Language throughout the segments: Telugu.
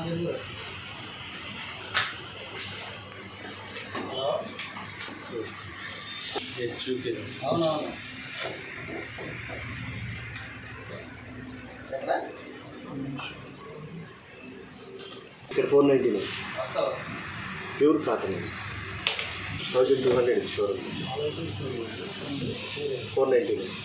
హలో చూపించండి అవునవును ఎక్కడ ఇక్కడ ఫోర్ నైంటీ నైన్ వస్తా వస్తా ప్యూర్ కాటన్ అండి thousand two hundred showroom four ninety nine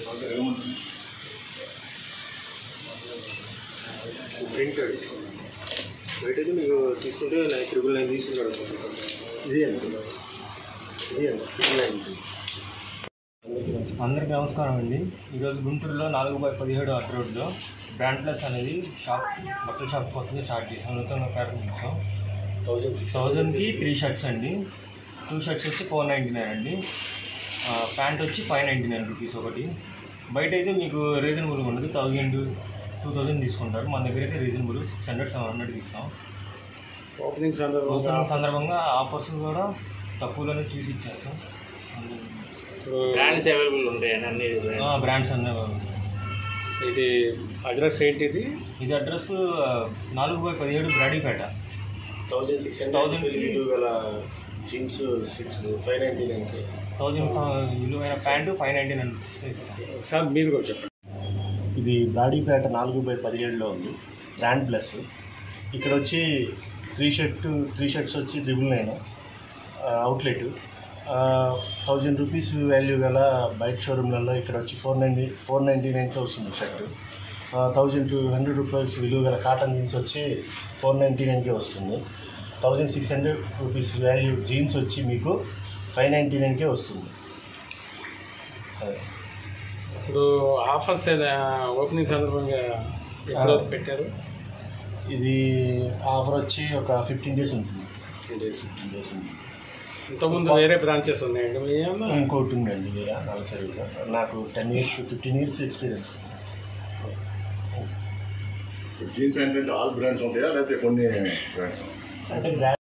printed weight అయితే మీకు తీసుకుంటే నైన్ ట్రిపుల్ నైన్ తీసుకుంటాడు ఇది అండి ఇది అండి ట్రిపుల్ నైన్ అందరికీ నమస్కారం అండి ఈరోజు గుంటూరులో నాలుగు బై పదిహేడు అట్ రోడ్లో బ్రాండ్ ప్లస్ అనేది షాప్ బట్టల షాప్ కొత్తగా స్టార్ట్ చేసాం నూతన ప్రారంభించాం థౌజండ్ సిక్స్ థౌజండ్కి త్రీ షర్ట్స్ అండి టూ షర్ట్స్ వచ్చి ఫోర్ నైంటీ నైన్ అండి ఆ, ప్యాంట్ వచ్చి ఫైవ్ నైంటీ నైన్ రూపీస్ ఒకటి బయట అయితే మీకు రీజనబుల్గా ఉండదు థౌజండ్ టూ థౌజండ్ తీసుకుంటారు మన దగ్గర అయితే reasonable six hundred seven hundred తీస్తాం ఓపెనింగ్ సందర్భంగా ఓపెనింగ్ సందర్భంగా ఆఫర్స్ కూడా తక్కువలోనే చూసి ఇచ్చేస్తాం ఇప్పుడు బ్రాండ్స్ అవైలబుల్ ఉంటాయండి అన్ని బ్రాండ్స్ అన్నీ ఇది అడ్రస్ ఏంటిది ఇది అడ్రస్ ఆ, నాలుగు బై పదిహేడు బ్రాడీపేట థౌజండ్ సిక్స్ 1000 హండ్రెడ్ కి- గల జీన్స్ సిక్స్ ఫైవ్ నైంటీ నైన్కి థౌజండ్ విలువైన ప్యాంటు ఫైవ్ నైంటీ నైన్ రూపీస్కి ఇస్తాం ఒకసారి మీరు కూడా చెప్పండి ఇది బ్రాడీపేట నాలుగు బై పదిహేడులో ఉంది బ్రాండ్ ప్లస్ ఇక్కడ వచ్చి త్రీ షర్ట్ త్రీ షర్ట్స్ వచ్చి triple nine outlet thousand rupees value గల బైక్ షోరూమ్లలో ఇక్కడ వచ్చి ఫోర్ నైంటీ ఫోర్ నైంటీ నైన్కి వస్తుంది shirt thousand two hundred rupees విలువ గల కాటన్ జీన్స్ వచ్చి ఫోర్ నైంటీ నైన్కి వస్తుంది thousand six hundred rupees value jeans వచ్చి మీకు ఫైవ్ నైంటీ నైన్కే వస్తుంది అదే ఇప్పుడు ఆఫర్స్ ఏదా ఓపెనింగ్ సందర్భంగా ఎప్పుడు ఆ. పెట్టారు ఇది ఆఫర్ వచ్చి ఒక ఫిఫ్టీన్ డేస్ ఉంటుంది ఫిఫ్టీన్ డేస్ ఫిఫ్టీన్ డేస్ ఉంటుంది ఇంతకుముందు వేరే బ్రాంచెస్ ఉన్నాయండి మీ ఏమన్నా ఇంకోటి ఉందండి వేరే నాలుగు చదువుగా నాకు ten years fifteen years experience jeans ఏంటంటే ఆల్ బ్రాండ్స్ ఉంటాయా లేకపోతే కొన్ని బ్రాండ్స్ అంటే బ్రాండ్